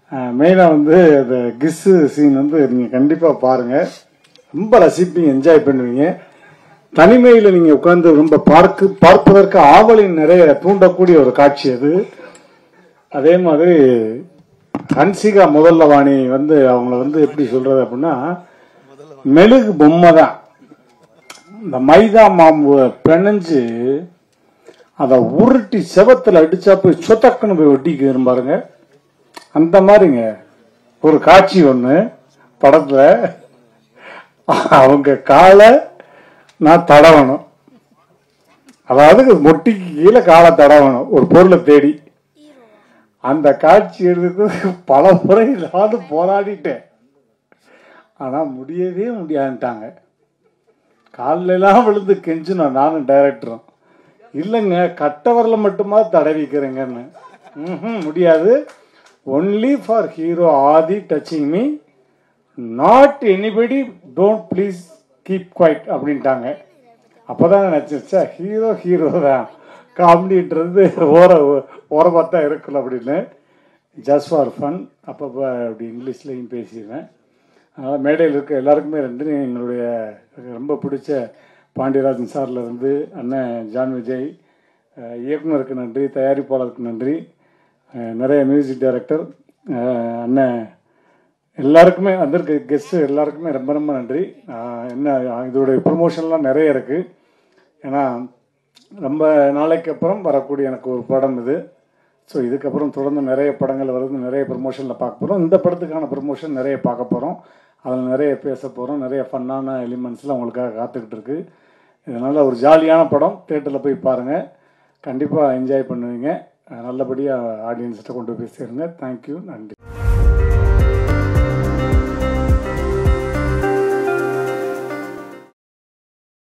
மெயினாக வந்து அந்த கிஸ்ஸு சீன் வந்து நீங்கள் கண்டிப்பாக பாருங்கள் ரொம்ப ரசிப்பீங்க என்ஜாய் பண்ணுவீங்க தனிமையில் நீங்கள் உட்கார்ந்து ரொம்ப பார்க்கு பார்ப்பதற்கு ஆவலின் நிறைய தூண்டக்கூடிய ஒரு காட்சி அது அதே மாதிரி ஹன்சிகா முதல்லவாணி வந்து அவங்கள வந்து எப்படி சொல்றது அப்படின்னா மெழுகு பொம்மை தான் இந்த மைதா மாம்பு பிணைஞ்சு அதை உருட்டி செவத்துல அடிச்சா போய் சொத்தக்குன்னு போய் ஒட்டிக்கு பாருங்க அந்த மாதிரிங்க ஒரு காட்சி ஒண்ணு படத்துல அவங்க காலை நான் தடவணும் அதாவது மொட்டிக்கு கீழே காலை தடவணும் ஒரு பொருளை தேடி அந்த காட்சி எடுத்து பல முறை நானும் போராடிட்டேன் ஆனா முடியவே முடியாதுட்டாங்க காலில் எல்லாம் விழுந்து கெஞ்சினோம் நானும் டைரக்டரும் இல்லைங்க கட்டவரில் மட்டுமா தடவிக்கிறேங்கன்னு ம்ஹும், முடியாது only for hero Aadhi touching me not anybody don't please keep quiet அப்படின்ட்டாங்க அப்போதான் நினச்சிச்சா ஹீரோ ஹீரோ தான் காமெடின்றது ஓர ஓரமாக தான் இருக்கல அப்படின்னு ஜஸ்ட் ஃபார் ஃபன் அப்பப்போ அப்படி இங்கிலீஷ்லையும் பேசிடுவேன் அதனால் மேடையில் இருக்க எல்லாருக்குமே நன்றி எங்களுடைய எனக்கு ரொம்ப பிடிச்ச பாண்டியராஜன் சார்ல இருந்து அண்ணன் ஜான் விஜய் அஹ் இயக்குனருக்கு நன்றி தயாரிப்பாளருக்கு நன்றி அஹ் நிறைய மியூசிக் டைரக்டர் அஹ் அண்ணன் எல்லாருக்குமே வந்திருக்க கெஸ்ட்டு எல்லாருக்குமே ரொம்ப ரொம்ப நன்றி அஹ் என்ன இதோடைய ப்ரொமோஷன்லாம் நிறைய இருக்குது ஏன்னா ரொம்ப நாளைக்கு அப்புறம் வரக்கூடிய எனக்கு ஒரு படம் இது ஸோ இதுக்கப்புறம் தொடர்ந்து நிறைய படங்கள் வருது நிறைய ப்ரமோஷனில் பார்க்க போகிறோம் இந்த படத்துக்கான ப்ரமோஷன் நிறைய பார்க்க போகிறோம் அதில் நிறைய பேச போகிறோம் நிறைய ஃபன்னான எலிமெண்ட்ஸ்லாம் உங்களுக்காக காத்துக்கிட்டு இருக்கு இதனால் ஒரு ஜாலியான படம் தேட்டரில் போய் பாருங்கள் கண்டிப்பாக என்ஜாய் பண்ணுவீங்க நல்லபடியாக ஆடியன்ஸ்கிட்ட கொண்டு போய் சேருங்க தேங்க்யூ நன்றி